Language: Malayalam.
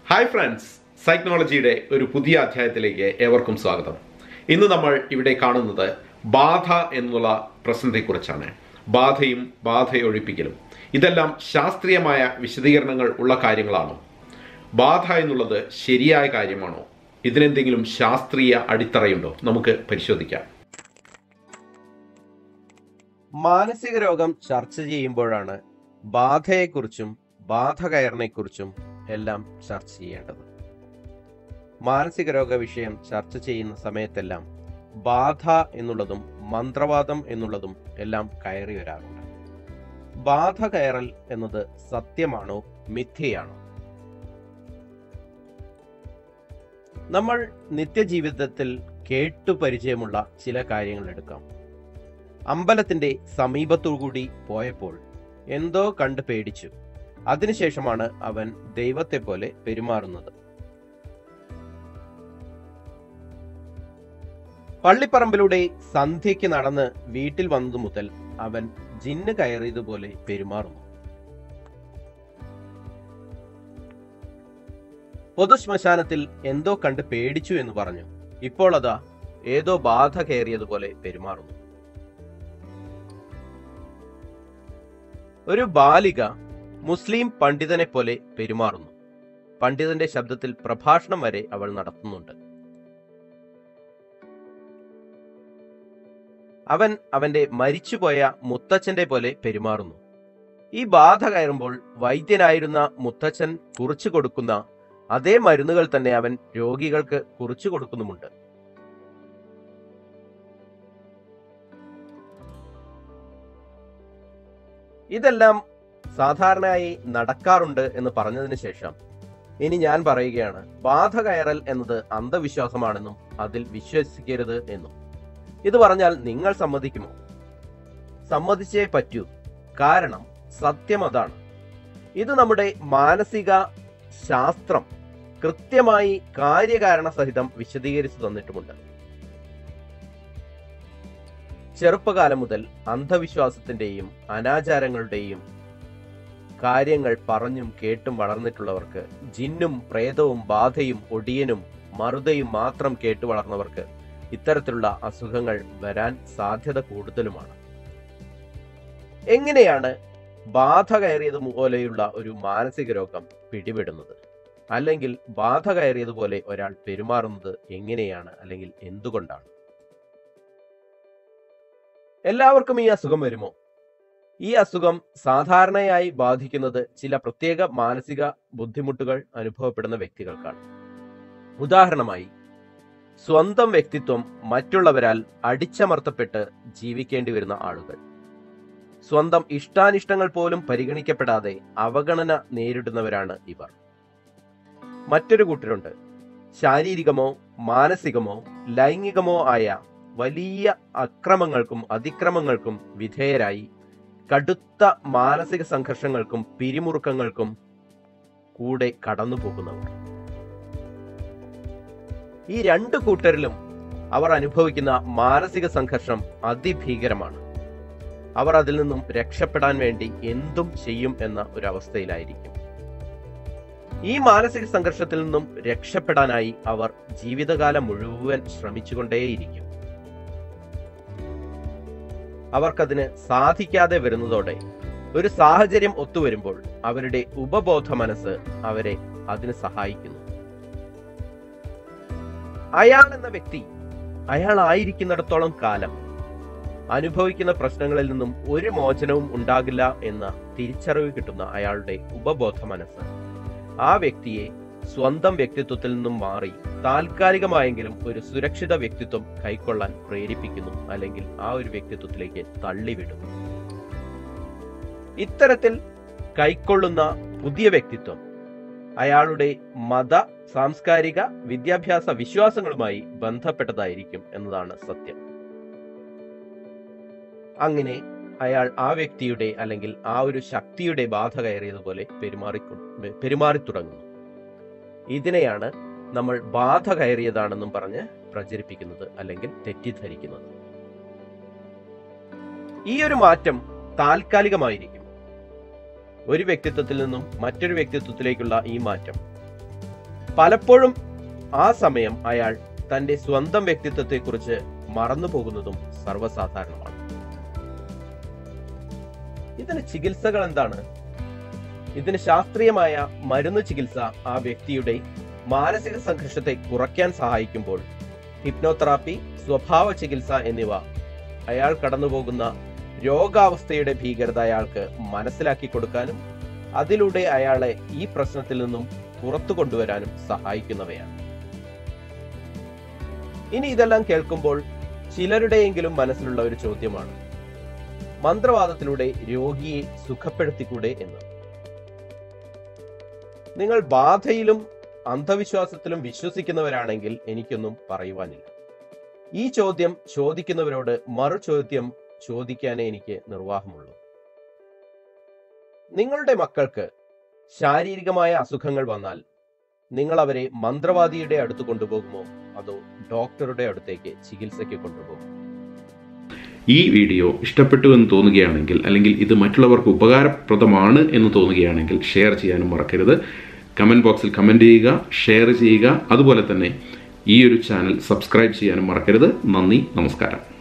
ഹായ് ഫ്രണ്ട്സ് സൈക്നോളജിയുടെ ഒരു പുതിയ അധ്യായത്തിലേക്ക് ഏവർക്കും സ്വാഗതം ഇന്ന് നമ്മൾ ഇവിടെ കാണുന്നത് ബാധ എന്നുള്ള പ്രശ്നത്തെക്കുറിച്ചാണ് ബാധയും ബാധയൊഴിപ്പിക്കലും ഇതെല്ലാം ശാസ്ത്രീയമായ വിശദീകരണങ്ങൾ ഉള്ള കാര്യങ്ങളാണോ ബാധ എന്നുള്ളത് ശരിയായ കാര്യമാണോ ഇതിനെന്തെങ്കിലും ശാസ്ത്രീയ അടിത്തറയുണ്ടോ നമുക്ക് പരിശോധിക്കാം മാനസിക രോഗം ചർച്ച ചെയ്യുമ്പോഴാണ് ബാധയെക്കുറിച്ചും ബാധ കയറിനെക്കുറിച്ചും എല്ലാം ചർച്ച ചെയ്യേണ്ടത് മാനസിക രോഗ വിഷയം ചർച്ച ചെയ്യുന്ന സമയത്തെല്ലാം ബാധ എന്നുള്ളതും മന്ത്രവാദം എന്നുള്ളതും എല്ലാം കയറി വരാറുണ്ട് ബാധ കയറൽ എന്നത് സത്യമാണോ മിഥ്യയാണോ നമ്മൾ നിത്യജീവിതത്തിൽ കേട്ടു പരിചയമുള്ള ചില കാര്യങ്ങൾ എടുക്കാം അമ്പലത്തിന്റെ സമീപത്തുകൂടി പോയപ്പോൾ എന്തോ കണ്ട് പേടിച്ചു അതിനുശേഷമാണ് അവൻ ദൈവത്തെ പോലെ പെരുമാറുന്നത് പള്ളിപ്പറമ്പിലൂടെ സന്ധ്യയ്ക്ക് നടന്ന് വീട്ടിൽ വന്നതു മുതൽ അവൻ ജിന്ന് കയറിയതുപോലെ പെരുമാറുന്നു പൊതുശ്മശാനത്തിൽ എന്തോ കണ്ട് പേടിച്ചു എന്ന് പറഞ്ഞു ഇപ്പോൾ അതാ ഏതോ ബാധ കയറിയതുപോലെ പെരുമാറുന്നു ഒരു ബാലിക മുസ്ലിം പണ്ഡിതനെ പോലെ പെരുമാറുന്നു പണ്ഡിതന്റെ ശബ്ദത്തിൽ പ്രഭാഷണം വരെ അവൾ നടത്തുന്നുണ്ട് അവൻ അവന്റെ മരിച്ചുപോയ മുത്തച്ഛന്റെ പോലെ പെരുമാറുന്നു ഈ ബാധ കയറുമ്പോൾ വൈദ്യനായിരുന്ന മുത്തച്ഛൻ കുറിച്ചു കൊടുക്കുന്ന അതേ മരുന്നുകൾ തന്നെ അവൻ രോഗികൾക്ക് കുറിച്ചു കൊടുക്കുന്നുമുണ്ട് ഇതെല്ലാം സാധാരണയായി നടക്കാറുണ്ട് എന്ന് പറഞ്ഞതിന് ശേഷം ഇനി ഞാൻ പറയുകയാണ് ബാധ കയറൽ എന്നത് അന്ധവിശ്വാസമാണെന്നും അതിൽ വിശ്വസിക്കരുത് എന്നും ഇത് പറഞ്ഞാൽ നിങ്ങൾ സമ്മതിക്കുമോ സമ്മതിച്ചേ പറ്റൂ കാരണം സത്യം അതാണ് ഇത് നമ്മുടെ മാനസിക ശാസ്ത്രം കൃത്യമായി കാര്യകാരണ സഹിതം വിശദീകരിച്ചു തന്നിട്ടുമുണ്ട് ചെറുപ്പകാലം മുതൽ അന്ധവിശ്വാസത്തിന്റെയും അനാചാരങ്ങളുടെയും കാര്യങ്ങൾ പറഞ്ഞും കേട്ടും വളർന്നിട്ടുള്ളവർക്ക് ജിന്നും പ്രേതവും ബാധയും ഒടിയനും മറുതയും മാത്രം കേട്ടു വളർന്നവർക്ക് ഇത്തരത്തിലുള്ള അസുഖങ്ങൾ വരാൻ സാധ്യത കൂടുതലുമാണ് എങ്ങനെയാണ് ബാധ കയറിയത് പോലെയുള്ള ഒരു മാനസിക രോഗം പിടിപെടുന്നത് അല്ലെങ്കിൽ ബാധ കയറിയതുപോലെ ഒരാൾ പെരുമാറുന്നത് എങ്ങനെയാണ് അല്ലെങ്കിൽ എന്തുകൊണ്ടാണ് എല്ലാവർക്കും ഈ അസുഖം വരുമോ ഈ അസുഖം സാധാരണയായി ബാധിക്കുന്നത് ചില പ്രത്യേക മാനസിക ബുദ്ധിമുട്ടുകൾ അനുഭവപ്പെടുന്ന വ്യക്തികൾക്കാണ് ഉദാഹരണമായി സ്വന്തം വ്യക്തിത്വം മറ്റുള്ളവരാൽ അടിച്ചമർത്തപ്പെട്ട് ജീവിക്കേണ്ടി വരുന്ന ആളുകൾ സ്വന്തം ഇഷ്ടാനിഷ്ടങ്ങൾ പോലും പരിഗണിക്കപ്പെടാതെ അവഗണന നേരിടുന്നവരാണ് ഇവർ മറ്റൊരു കൂട്ടരുണ്ട് ശാരീരികമോ മാനസികമോ ലൈംഗികമോ ആയ വലിയ അക്രമങ്ങൾക്കും അതിക്രമങ്ങൾക്കും വിധേയരായി കടുത്ത മാനസിക സംഘർഷങ്ങൾക്കും പിരിമുറുക്കങ്ങൾക്കും കൂടെ കടന്നു പോകുന്നവർ ഈ രണ്ടു കൂട്ടരിലും അവർ അനുഭവിക്കുന്ന മാനസിക സംഘർഷം അതിഭീകരമാണ് അവർ അതിൽ നിന്നും രക്ഷപ്പെടാൻ വേണ്ടി എന്തും ചെയ്യും എന്ന ഒരു അവസ്ഥയിലായിരിക്കും ഈ മാനസിക സംഘർഷത്തിൽ നിന്നും രക്ഷപ്പെടാനായി അവർ ജീവിതകാലം മുഴുവൻ ശ്രമിച്ചുകൊണ്ടേയിരിക്കും അവർക്കതിന് സാധിക്കാതെ വരുന്നതോടെ ഒരു സാഹചര്യം ഒത്തുവരുമ്പോൾ അവരുടെ ഉപബോധ മനസ്സ് അവരെ അതിന് സഹായിക്കുന്നു അയാൾ എന്ന വ്യക്തി അയാൾ ആയിരിക്കുന്നിടത്തോളം കാലം അനുഭവിക്കുന്ന പ്രശ്നങ്ങളിൽ നിന്നും ഒരു മോചനവും ഉണ്ടാകില്ല എന്ന തിരിച്ചറിവ് കിട്ടുന്ന അയാളുടെ ഉപബോധ മനസ്സ് ആ വ്യക്തിയെ സ്വന്തം വ്യക്തിത്വത്തിൽ നിന്നും മാറി താൽക്കാലികമായെങ്കിലും ഒരു സുരക്ഷിത വ്യക്തിത്വം കൈക്കൊള്ളാൻ പ്രേരിപ്പിക്കുന്നു അല്ലെങ്കിൽ ആ ഒരു വ്യക്തിത്വത്തിലേക്ക് തള്ളിവിടുന്നു ഇത്തരത്തിൽ കൈക്കൊള്ളുന്ന പുതിയ വ്യക്തിത്വം അയാളുടെ മത സാംസ്കാരിക വിദ്യാഭ്യാസ വിശ്വാസങ്ങളുമായി ബന്ധപ്പെട്ടതായിരിക്കും എന്നതാണ് സത്യം അങ്ങനെ അയാൾ ആ വ്യക്തിയുടെ അല്ലെങ്കിൽ ആ ഒരു ശക്തിയുടെ ബാധ കയറിയതുപോലെ പെരുമാറി പെരുമാറി തുടങ്ങുന്നു ഇതിനെയാണ് നമ്മൾ ബാധ കയറിയതാണെന്നും പറഞ്ഞ് പ്രചരിപ്പിക്കുന്നത് അല്ലെങ്കിൽ തെറ്റിദ്ധരിക്കുന്നത് ഈ ഒരു മാറ്റം താൽക്കാലികമായിരിക്കും ഒരു വ്യക്തിത്വത്തിൽ നിന്നും മറ്റൊരു വ്യക്തിത്വത്തിലേക്കുള്ള ഈ മാറ്റം പലപ്പോഴും ആ സമയം അയാൾ തന്റെ സ്വന്തം വ്യക്തിത്വത്തെക്കുറിച്ച് മറന്നു പോകുന്നതും സർവ്വസാധാരണമാണ് ഇതിന് ചികിത്സകൾ എന്താണ് ഇതിന് ശാസ്ത്രീയമായ മരുന്ന് ചികിത്സ ആ വ്യക്തിയുടെ മാനസിക സംഘർഷത്തെ കുറയ്ക്കാൻ സഹായിക്കുമ്പോൾ ഹിപ്നോതെറാപ്പി സ്വഭാവ ചികിത്സ എന്നിവ അയാൾ കടന്നുപോകുന്ന രോഗാവസ്ഥയുടെ ഭീകരത അയാൾക്ക് മനസ്സിലാക്കി കൊടുക്കാനും അതിലൂടെ അയാളെ ഈ പ്രശ്നത്തിൽ നിന്നും പുറത്തു കൊണ്ടുവരാനും സഹായിക്കുന്നവയാണ് ഇനി ഇതെല്ലാം കേൾക്കുമ്പോൾ ചിലരുടെയെങ്കിലും മനസ്സിലുള്ള ഒരു ചോദ്യമാണ് മന്ത്രവാദത്തിലൂടെ രോഗിയെ സുഖപ്പെടുത്തിക്കൂടെ എന്ന് നിങ്ങൾ ബാധയിലും അന്ധവിശ്വാസത്തിലും വിശ്വസിക്കുന്നവരാണെങ്കിൽ എനിക്കൊന്നും പറയുവാനില്ല ഈ ചോദ്യം ചോദിക്കുന്നവരോട് മറു ചോദ്യം ചോദിക്കാനേ എനിക്ക് നിർവാഹമുള്ളൂ നിങ്ങളുടെ മക്കൾക്ക് ശാരീരികമായ അസുഖങ്ങൾ വന്നാൽ നിങ്ങൾ അവരെ മന്ത്രവാദിയുടെ അടുത്ത് കൊണ്ടുപോകുമോ അതോ ഡോക്ടറുടെ അടുത്തേക്ക് ചികിത്സയ്ക്ക് കൊണ്ടുപോകും ഈ വീഡിയോ ഇഷ്ടപ്പെട്ടു എന്ന് തോന്നുകയാണെങ്കിൽ അല്ലെങ്കിൽ ഇത് മറ്റുള്ളവർക്ക് ഉപകാരപ്രദമാണ് എന്ന് തോന്നുകയാണെങ്കിൽ ഷെയർ ചെയ്യാനും മറക്കരുത് കമൻറ്റ് ബോക്സിൽ കമൻറ്റ് ചെയ്യുക ഷെയർ ചെയ്യുക അതുപോലെ തന്നെ ഈ ഒരു ചാനൽ സബ്സ്ക്രൈബ് ചെയ്യാനും മറക്കരുത് നന്ദി നമസ്കാരം